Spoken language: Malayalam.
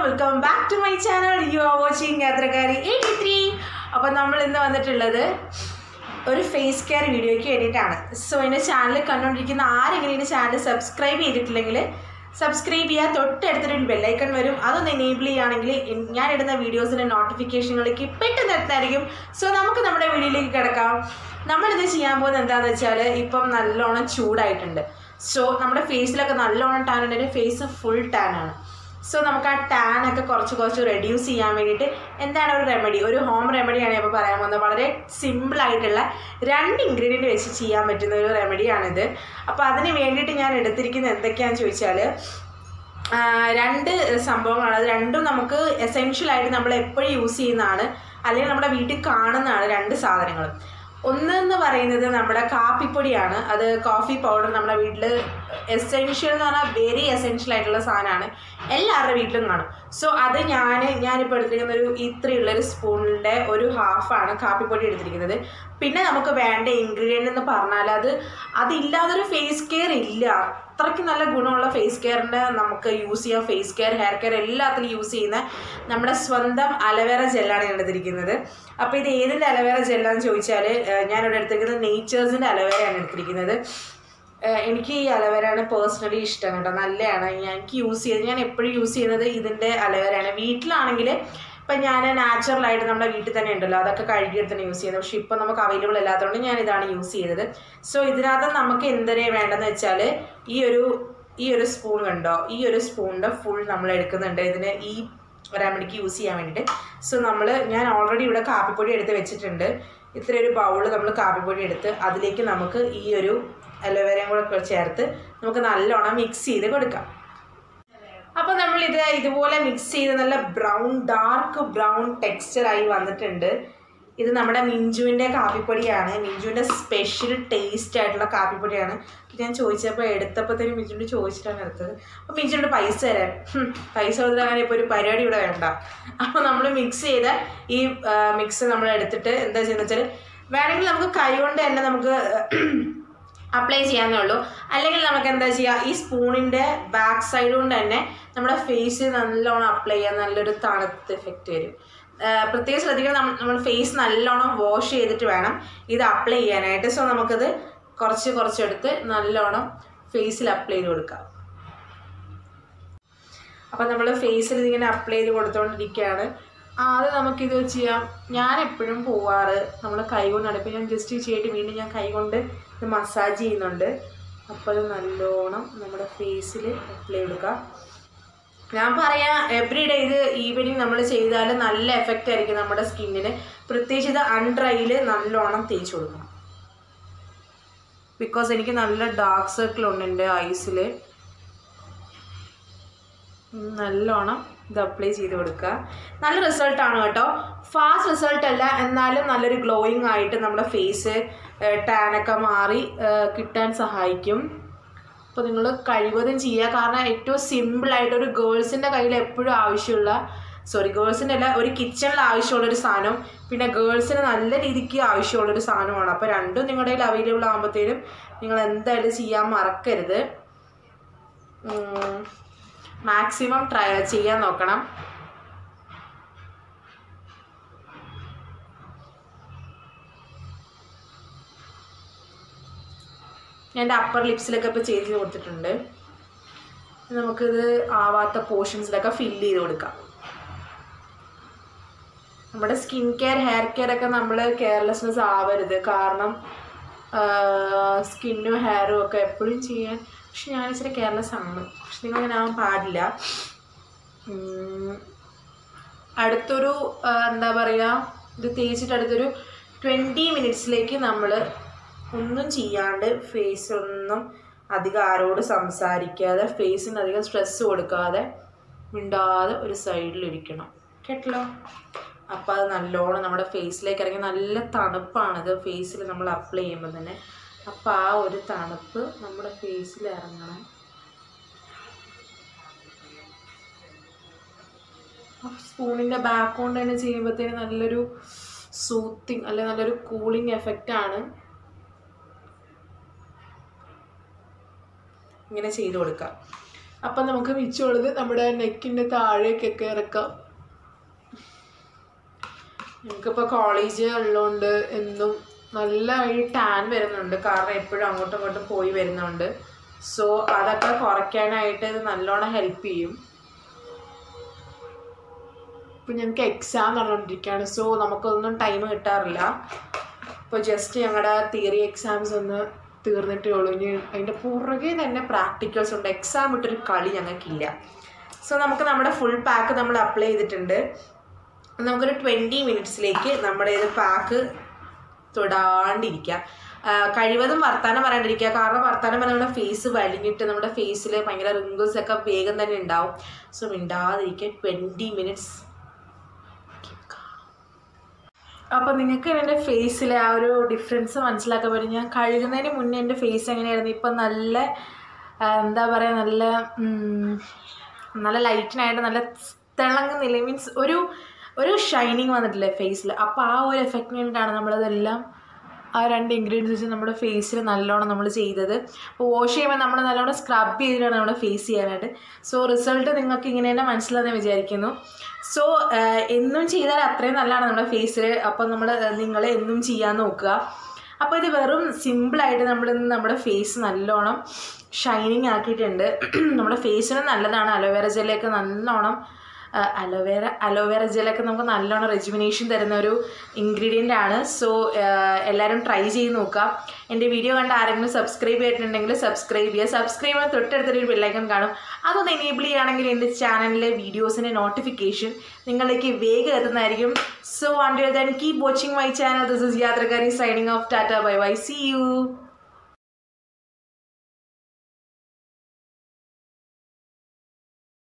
welcome back to my channel you are watching യാത്രക്കാരി എയ്റ്റി ത്രീ അപ്പം നമ്മൾ ഇന്ന് വന്നിട്ടുള്ളത് ഒരു ഫേസ് കെയർ വീഡിയോയ്ക്ക് വേണ്ടിയിട്ടാണ് സോ എൻ്റെ ചാനൽ കണ്ടുകൊണ്ടിരിക്കുന്ന ആരെങ്കിലും എൻ്റെ ചാനൽ സബ്സ്ക്രൈബ് ചെയ്തിട്ടില്ലെങ്കിൽ സബ്സ്ക്രൈബ് ചെയ്യുക തൊട്ടടുത്തൊരു ബെല്ലൈക്കൺ വരും അതൊന്ന് എനേബിൾ ചെയ്യുകയാണെങ്കിൽ ഇൻ- ഞാൻ ഇടുന്ന വീഡിയോസിൻ്റെ നോട്ടിഫിക്കേഷനുകളിലേക്ക് പെട്ടെന്ന് എത്തായിരിക്കും സോ നമുക്ക് നമ്മുടെ വീഡിയോയിലേക്ക് കിടക്കാം നമ്മളിത് ചെയ്യാൻ പോകുന്നത് എന്താണെന്ന് വെച്ചാൽ ഇപ്പം നല്ലോണം ചൂടായിട്ടുണ്ട് സോ നമ്മുടെ ഫേസിലൊക്കെ നല്ലോണം ടാൻ ഉണ്ടെങ്കിൽ ഫേസ് ഫുൾ ടാൻ ആണ് സോ നമുക്ക് ആ ടാൻ ഒക്കെ കുറച്ച് കുറച്ച് റെഡ്യൂസ് ചെയ്യാൻ വേണ്ടിയിട്ട് എന്താണ് ഒരു റെമഡി ഒരു ഹോം റെമഡിയാണ് ഇപ്പോൾ പറയാൻ പോകുന്നത് വളരെ സിമ്പിൾ ആയിട്ടുള്ള രണ്ട് ഇൻഗ്രീഡിയൻറ്റ് വെച്ച് ചെയ്യാൻ പറ്റുന്ന ഒരു റെമഡിയാണിത് അപ്പോൾ അതിന് വേണ്ടിയിട്ട് ഞാൻ എടുത്തിരിക്കുന്നത് എന്തൊക്കെയാണെന്ന് ചോദിച്ചാൽ ആ, രണ്ട് സംഭവങ്ങളാണ് അത് രണ്ടും നമുക്ക് എസെൻഷ്യൽ ആയിട്ട് നമ്മൾ എപ്പോഴും യൂസ് ചെയ്യുന്നതാണ് അല്ലെങ്കിൽ നമ്മുടെ വീട്ടിൽ കാണുന്നതാണ് രണ്ട് സാധനങ്ങൾ ഒന്ന് എന്ന് പറയുന്നത് നമ്മുടെ കാപ്പിപ്പൊടിയാണ് അത് കോഫി പൗഡർ നമ്മുടെ വീട്ടിൽ എസെൻഷ്യൽ എന്ന് പറഞ്ഞാൽ വെരി എസെൻഷ്യൽ ആയിട്ടുള്ള സാധനമാണ് എല്ലാവരുടെ വീട്ടിലും കാണും സോ അത് ഞാൻ ഞാനിപ്പോൾ എടുത്തിരിക്കുന്ന ഒരു ഇത്രയുള്ളൊരു സ്പൂണിൻ്റെ ഒരു ഹാഫാണ് കാപ്പിപ്പൊടി എടുത്തിരിക്കുന്നത് പിന്നെ നമുക്ക് വേണ്ട ഇൻഗ്രീഡിയൻ്റ് എന്ന് പറഞ്ഞാൽ അത് അതില്ലാതൊരു ഫേസ് കെയർ ഇല്ല അത്രയ്ക്ക് നല്ല ഗുണമുള്ള ഫേസ് കെയറിൻ്റെ നമുക്ക് യൂസ് ചെയ്യാം ഫേസ് കെയർ ഹെയർ കെയർ എല്ലാത്തിലും യൂസ് ചെയ്യുന്ന നമ്മുടെ സ്വന്തം അലവേറ ജെല്ലാണ് ഞാൻ എടുത്തിരിക്കുന്നത് അപ്പോൾ ഇത് ഏതിൻ്റെ അലവേറ ജെല്ലാന്ന് ചോദിച്ചാൽ ഞാനിവിടെ എടുത്തിരിക്കുന്നത് നേച്ചേഴ്സിൻ്റെ അലവേറയാണ് എടുത്തിരിക്കുന്നത് ഏഹ് എനിക്ക് ഈ അലവേരയാണ് പേഴ്സണലി ഇഷ്ടം കേട്ടോ നല്ലതാണ് ഞാൻ എനിക്ക് യൂസ് ചെയ്ത് ഞാൻ എപ്പോഴും യൂസ് ചെയ്യുന്നത് ഇതിൻ്റെ അലവേരയാണ് വീട്ടിലാണെങ്കിൽ ഇപ്പം ഞാൻ നാച്ചുറലായിട്ട് നമ്മുടെ വീട്ടിൽ തന്നെ ഉണ്ടല്ലോ അതൊക്കെ കഴുകിയെടുത്ത് തന്നെ യൂസ് ചെയ്യുന്നത് പക്ഷേ ഇപ്പം നമുക്ക് അവൈലബിൾ അല്ലാത്തതുകൊണ്ട് ഞാൻ ഇതാണ് യൂസ് ചെയ്തത് സോ ഇതിനകത്ത് നമുക്ക് എന്തിനെ വേണ്ടതെന്ന് വെച്ചാൽ ഈ ഒരു ഈ ഒരു സ്പൂൺ കണ്ടോ ഈ ഒരു സ്പൂണിൻ്റെ ഫുൾ നമ്മൾ എടുക്കുന്നുണ്ട് ഇതിന് ഈ റെമഡിക്ക് യൂസ് ചെയ്യാൻ വേണ്ടിയിട്ട് സോ നമ്മൾ ഞാൻ ഓൾറെഡി ഇവിടെ കാപ്പിപ്പൊടി എടുത്ത് വെച്ചിട്ടുണ്ട് ഇത്ര ഒരു ബൗള് നമ്മൾ കാപ്പിപ്പൊടി എടുത്ത് അതിലേക്ക് നമുക്ക് ഈ ഒരു അലോവേരയും കൂടെ ചേർത്ത് നമുക്ക് നല്ലോണം മിക്സ് ചെയ്ത് കൊടുക്കാം അപ്പോൾ നമ്മൾ ഇത് ഇതുപോലെ മിക്സ് ചെയ്ത് നല്ല ബ്രൗൺ ഡാർക്ക് ബ്രൗൺ ടെക്സ്ചറായി വന്നിട്ടുണ്ട് ഇത് നമ്മുടെ മിഞ്ചുവിൻ്റെ കാപ്പിപ്പൊടിയാണ് മിഞ്ചുവിൻ്റെ സ്പെഷ്യൽ ടേസ്റ്റ് ആയിട്ടുള്ള കാപ്പിപ്പൊടിയാണ് ഞാൻ ചോദിച്ചപ്പോൾ എടുത്തപ്പോഴത്തേനും മിഞ്ചുവിൻ്റെ ചോദിച്ചിട്ടാണ് എടുത്തത് അപ്പോൾ മിഞ്ചുവിൻ്റെ പൈസ തരാൻ ഹും, പൈസ കൊടുത്താൽ ഇപ്പോൾ ഒരു പരിപാടി ഇവിടെ വേണ്ട അപ്പോൾ നമ്മൾ മിക്സ് ചെയ്ത ഈ മിക്സ് നമ്മൾ എടുത്തിട്ട് എന്താ ചെയ്യുന്നത് വെച്ചാൽ വേണമെങ്കിൽ നമുക്ക് കൈ കൊണ്ട് തന്നെ നമുക്ക് അപ്ലൈ ചെയ്യാന്നേ ഉള്ളൂ അല്ലെങ്കിൽ നമുക്ക് എന്താ ചെയ്യുക ഈ സ്പൂണിൻ്റെ ബാക്ക് സൈഡ് കൊണ്ട് തന്നെ നമ്മുടെ ഫേസിൽ നല്ലോണം അപ്ലൈ ചെയ്യാൻ നല്ലൊരു തണുത്ത എഫക്റ്റ് വരും ആ, പ്രത്യേകം ശ്രദ്ധിക്കണം നമ്മൾ നമ്മൾ ഫേസ് നല്ലോണം വാഷ് ചെയ്തിട്ട് വേണം ഇത് അപ്ലൈ ചെയ്യാനായിട്ട് സോ നമുക്കത് കുറച്ച് കുറച്ചെടുത്ത് നല്ലോണം ഫേസിൽ അപ്ലൈ ചെയ്ത് കൊടുക്കാം അപ്പം നമ്മൾ ഫേസിൽ ഇതിങ്ങനെ അപ്ലൈ ചെയ്ത് കൊടുത്തുകൊണ്ടിരിക്കുകയാണ് ആദ്യം നമുക്കിത് ചെയ്യാം ഞാൻ എപ്പോഴും പോവാറ് നമ്മൾ കൈ കൊണ്ടാണ് ഇപ്പം ഞാൻ ജസ്റ്റ് ചെയ്തിട്ട് വീണ്ടും ഞാൻ കൈ കൊണ്ട് ഇത് മസാജ് ചെയ്യുന്നുണ്ട് അപ്പോൾ അത് നല്ലോണം നമ്മുടെ ഫേസിൽ അപ്ലൈ കൊടുക്കുക ഞാൻ പറയാം എവറി ഡേ ഇത് ഈവനിങ് നമ്മൾ ചെയ്താൽ നല്ല എഫക്റ്റ് ആയിരിക്കും നമ്മുടെ സ്കിന്നിന് പ്രത്യേകിച്ച് ഇത് അൺഡ്രൈയിൽ നല്ലോണം തേച്ച് കൊടുക്കണം ബിക്കോസ് എനിക്ക് നല്ല ഡാർക്ക് സർക്കിൾ ഉണ്ട് എൻ്റെ ഐസിൽ നല്ലോണം ഇത് അപ്ലൈ ചെയ്ത് കൊടുക്കുക നല്ല റിസൾട്ടാണ് കേട്ടോ ഫാസ്റ്റ് റിസൾട്ട് അല്ല എന്നാലും നല്ലൊരു ഗ്ലോയിങ് ആയിട്ട് നമ്മുടെ ഫേസ് ടാനൊക്കെ മാറി ഏഹ്, കിട്ടാൻ സഹായിക്കും അപ്പോൾ നിങ്ങൾ കഴിവതും ചെയ്യുക കാരണം ഏറ്റവും സിമ്പിളായിട്ട് ഒരു ഗേൾസിൻ്റെ കയ്യിൽ എപ്പോഴും ആവശ്യമുള്ള സോറി ഗേൾസിൻ്റെ അല്ല ഒരു കിച്ചണിൽ ആവശ്യമുള്ളൊരു സാധനം പിന്നെ ഗേൾസിന് നല്ല രീതിക്ക് ആവശ്യമുള്ളൊരു സാധനമാണ് അപ്പോൾ രണ്ടും നിങ്ങളുടെ കയ്യിൽ അവൈലബിൾ ആകുമ്പോഴത്തേനും നിങ്ങൾ എന്തായാലും ചെയ്യാൻ മറക്കരുത് മാക്സിമം ട്രൈ ചെയ്യാൻ നോക്കണം ഞാൻ എൻ്റെ അപ്പർ ലിപ്സിലൊക്കെ ഇപ്പോൾ ചെയ്ത് കൊടുത്തിട്ടുണ്ട് നമുക്കിത് ആവാത്ത പോർഷൻസിലൊക്കെ ഫില്ല് ചെയ്ത് കൊടുക്കാം നമ്മുടെ സ്കിൻ കെയർ ഹെയർ കെയർ ഒക്കെ നമ്മൾ കെയർലെസ്നെസ് ആവരുത് കാരണം സ്കിന്നും ഹെയറും ഒക്കെ എപ്പോഴും ചെയ്യാൻ പക്ഷെ ഞാൻ ഇച്ചിരി കെയർലെസ് ആണ് പക്ഷെ നിങ്ങൾ അങ്ങനെ ആവാൻ പാടില്ല ഉം, അടുത്തൊരു ആ, എന്താ പറയുക ഇത് തേച്ചിട്ട് അടുത്തൊരു ട്വൻറ്റി മിനിറ്റ്സിലേക്ക് നമ്മൾ ഒന്നും ചെയ്യാണ്ട് ഫേസ് ഒന്നും അധികം ആരോട് സംസാരിക്കാതെ ഫേസിന് അധികം സ്ട്രെസ് കൊടുക്കാതെ മിണ്ടാതെ ഒരു സൈഡിലിരിക്കണം കേട്ടല്ലോ അപ്പോൾ അത് നല്ലോണം നമ്മുടെ ഫേസിലേക്ക് ഇറങ്ങി നല്ല തണുപ്പാണിത് ഫേസിൽ നമ്മൾ അപ്ലൈ ചെയ്യുമ്പോൾ തന്നെ അപ്പോൾ ആ ഒരു തണുപ്പ് നമ്മുടെ ഫേസിൽ ഇറങ്ങണം സ്പൂണിൻ്റെ ബാക്ക് കൊണ്ട് തന്നെ ചെയ്യുമ്പോഴത്തേന് നല്ലൊരു സൂത്തിങ് അല്ലെ നല്ലൊരു കൂളിംഗ് എഫക്റ്റ് ആണ് ഇങ്ങനെ ചെയ്ത് കൊടുക്കാം അപ്പം നമുക്ക് മിച്ചമുള്ളത് നമ്മുടെ നെക്കിൻ്റെ താഴേക്കൊക്കെ ഇറക്കാം നമുക്കിപ്പോൾ കോളേജ് ഉള്ളതുകൊണ്ട് എന്നും നല്ല ഒരു ടാൻ വരുന്നുണ്ട് കാരണം എപ്പോഴും അങ്ങോട്ടും ഇങ്ങോട്ടും പോയി വരുന്നുണ്ട് സോ അതൊക്കെ കുറയ്ക്കാനായിട്ട് ഇത് നല്ലോണം ഹെൽപ്പ് ചെയ്യും ഇപ്പം ഞങ്ങൾക്ക് എക്സാം നടന്നുകൊണ്ടിരിക്കുകയാണ് സോ നമുക്കൊന്നും ടൈം കിട്ടാറില്ല ഇപ്പോൾ ജസ്റ്റ് ഞങ്ങളുടെ തിയറി എക്സാംസ് ഒന്ന് തീർന്നിട്ടേ ഉള്ളൂ ഇനി അതിൻ്റെ പുറകെ തന്നെ പ്രാക്ടിക്കൽസ് ഉണ്ട് എക്സാം ഇട്ടൊരു കളി ഞങ്ങൾക്കില്ല സോ നമുക്ക് നമ്മുടെ ഫുൾ പാക്ക് നമ്മൾ അപ്ലൈ ചെയ്തിട്ടുണ്ട് നമുക്കൊരു ട്വൻറ്റി മിനിറ്റ്സിലേക്ക് നമ്മുടെ ഇത് പാക്ക് തൊടാണ്ടിരിക്കുക ആ, കഴിവതും വർത്താനം പറയാണ്ടിരിക്കുക കാരണം വർത്താനം പറഞ്ഞാൽ നമ്മുടെ ഫേസ് വലിഞ്ഞിട്ട് നമ്മുടെ ഫേസിൽ ഭയങ്കര റിങ്കിൾസ് ഒക്കെ വേഗം തന്നെ ഉണ്ടാവും സോ മിണ്ടാതിരിക്കുക ട്വൻറ്റി മിനിറ്റ്സ് അപ്പോൾ നിങ്ങൾക്ക് എൻ്റെ ഫേസിലെ ആ ഒരു ഡിഫറൻസ് മനസ്സിലാക്കാൻ പറ്റും ഞാൻ കഴുകുന്നതിന് മുന്നേ എൻ്റെ ഫേസ് എങ്ങനെയായിരുന്നു ഇപ്പം നല്ല ആ, എന്താ പറയുക നല്ല ഉം, നല്ല ലൈറ്റിനായിട്ട് നല്ല തിളങ്ങുന്നില്ല മീൻസ് ഒരു ഒരു ഷൈനിങ് വന്നിട്ടില്ലേ ഫേസിൽ അപ്പോൾ ആ ഒരു എഫക്റ്റിന് വേണ്ടിയിട്ടാണ് നമ്മളതെല്ലാം ആ രണ്ട് ഇൻഗ്രീഡിയൻസ് വെച്ച് നമ്മുടെ ഫേസിൽ നല്ലോണം നമ്മൾ ചെയ്തത് അപ്പോൾ വാഷ് ചെയ്യുമ്പോൾ നമ്മൾ നല്ലോണം സ്ക്രബ് ചെയ്തിട്ടാണ് നമ്മുടെ ഫേസ് ചെയ്യാനായിട്ട് സോ റിസൾട്ട് നിങ്ങൾക്ക് ഇങ്ങനെ തന്നെ മനസ്സിലാന്ന് വിചാരിക്കുന്നു സോ എന്നും ചെയ്താൽ അത്രയും നല്ലതാണ് നമ്മുടെ ഫേസിൽ അപ്പോൾ നമ്മൾ നിങ്ങൾ എന്നും ചെയ്യാൻ നോക്കുക അപ്പോൾ ഇത് വെറും സിമ്പിളായിട്ട് നമ്മൾ ഇന്ന് നമ്മുടെ ഫേസ് നല്ലോണം ഷൈനിങ് ആക്കിയിട്ടുണ്ട് നമ്മുടെ ഫേസിന് നല്ലതാണ് അലോവേറ ജെല്ലൊക്കെ നല്ലോണം അലോവേറ അലോവേറ ജെല്ലൊക്കെ നമുക്ക് നല്ലോണം റെജുമിനേഷൻ തരുന്ന ഒരു ഇൻഗ്രീഡിയൻ്റ് ആണ് സോ എല്ലാവരും ട്രൈ ചെയ്ത് നോക്കുക എൻ്റെ വീഡിയോ കണ്ട് ആരെങ്കിലും സബ്സ്ക്രൈബ് ചെയ്തിട്ടുണ്ടെങ്കിൽ സബ്സ്ക്രൈബ് ചെയ്യുക സബ്സ്ക്രൈബ് ചെയ്യുമ്പോൾ തൊട്ടടുത്തൊരു ബെല്ലൈക്കൺ കാണും അതൊന്ന് എനേബിൾ ചെയ്യുകയാണെങ്കിൽ എൻ്റെ ചാനലിലെ വീഡിയോസിൻ്റെ നോട്ടിഫിക്കേഷൻ നിങ്ങളിലേക്ക് വേഗം എത്തുന്നതായിരിക്കും so until then keep watching my channel this is യാത്രക്കാരി signing off tata bye bye see U